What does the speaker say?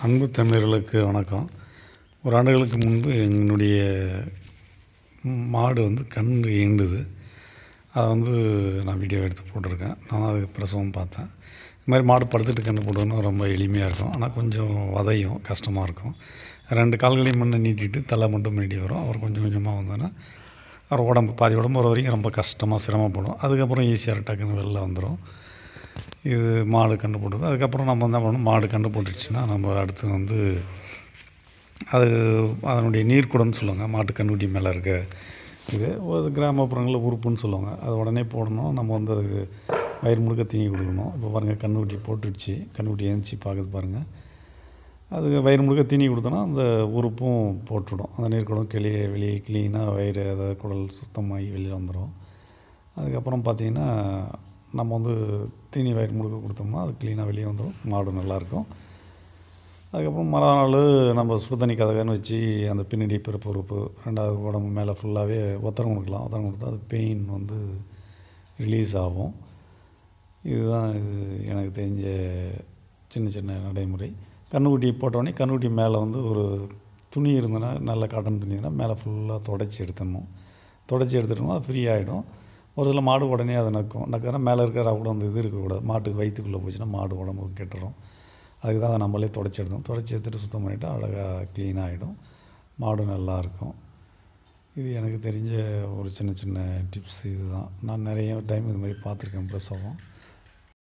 அன்பு தமிழர்களுக்கு வணக்கம் ஒரு ஆண்டுகளுக்கு முன்பு என்னுடைய மாடு வந்து கன்று ஈண்டுது அதை வந்து நான் வீடியோ எடுத்து போட்டிருக்கேன் நான் அதுக்கு பிரசவம் பார்த்தேன் இது மாதிரி மாடு படுத்துட்டு கன்று போடுறதுன்னா ரொம்ப எளிமையாக இருக்கும் ஆனால் கொஞ்சம் வதையும் கஷ்டமாக இருக்கும் ரெண்டு கால்களையும் முன்ன நீட்டிட்டு தலை மட்டும் முன்னாடி வரும் அவர் கொஞ்சம் கொஞ்சமாக வந்தோன்னா அவர் உடம்பு பாதி உடம்பு வர வரைக்கும் ரொம்ப கஷ்டமாக சிரமப்படும் அதுக்கப்புறம் ஈஸியாக டக்குன்னு வெளில வந்துடும் இது மாடு கண்டு போட்டது அதுக்கப்புறம் நம்ம என்ன பண்ணணும் மாடு கண்டு போட்டுடுச்சுன்னா நம்ம அடுத்து வந்து அது அதனுடைய நீர்க்குடம்னு சொல்லுவாங்க மாட்டு கண்ணுக்குட்டி மேலே இருக்க இது ஒரு கிராமப்புறங்களில் உறுப்புன்னு சொல்லுவாங்க அது உடனே போடணும் நம்ம வந்து அதுக்கு வயிறு முழுக்க தீனி கொடுக்கணும் இப்போ பாருங்கள் கண்ணுக்குட்டி போட்டுடுச்சு கண்ணுக்குட்டி எழுந்துச்சி பார்க்குது பாருங்கள் அதுக்கு வயிறு முழுக்க தீனி கொடுத்தோன்னா அந்த உறுப்பும் போட்டுவிடும் அந்த நீர்க்குடம் கிளியே வெளியே க்ளீனாக வயிறு அதாவது குடல் சுத்தமாகி வெளியில் வந்துடும் அதுக்கப்புறம் பார்த்திங்கன்னா நம்ம வந்து தீனி வயிறு முழுக்க கொடுத்தோம்னா அது க்ளீனாக வெளியே வந்துடும் மாடு நல்லாயிருக்கும் அதுக்கப்புறம் மறுநாள் நம்ம சுடு தண்ணி கதகன்னு வச்சு அந்த பின்னாடி பிறப்பு உறுப்பு ரெண்டாவது உடம்பு மேலே ஃபுல்லாகவே ஒத்தரம் கொடுக்கலாம் ஒத்தரம் கொடுத்தா அது பெயின் வந்து ரிலீஸ் ஆகும் இதுதான் இது எனக்கு தெரிஞ்ச சின்ன சின்ன நடைமுறை கண்ணுக்குட்டி போட்டோடனே கண்ணுக்குட்டி மேலே வந்து ஒரு துணி இருந்ததுன்னா நல்ல காட்டன் துணி இருந்தால் மேலே ஃபுல்லாக தொடச்சி எடுத்துடணும் தொடச்சி எடுத்துட்டோம்னா அது ஃப்ரீ ஆகிடும் ஒரு சில மாடு உடனே அதை நக்கும் நக்கிறா மேலே இருக்கிற கூட அந்த இது இருக்கக்கூடாது மாட்டுக்கு வயிற்றுக்குள்ளே போச்சுன்னா மாடு உடம்பு கெட்டுரும் அதுக்கு தான் அதை நம்மளே தொடச்சி எடுத்தோம் தொடச்சி எடுத்துகிட்டு சுத்தம் பண்ணிவிட்டு அழகாக க்ளீனாக ஆகிடும் மாடு நல்லாயிருக்கும் இது எனக்கு தெரிஞ்ச ஒரு சின்ன சின்ன டிப்ஸ் இது தான் நான் நிறைய டைம் இது மாதிரி பார்த்துருக்கேன் பிரசவம்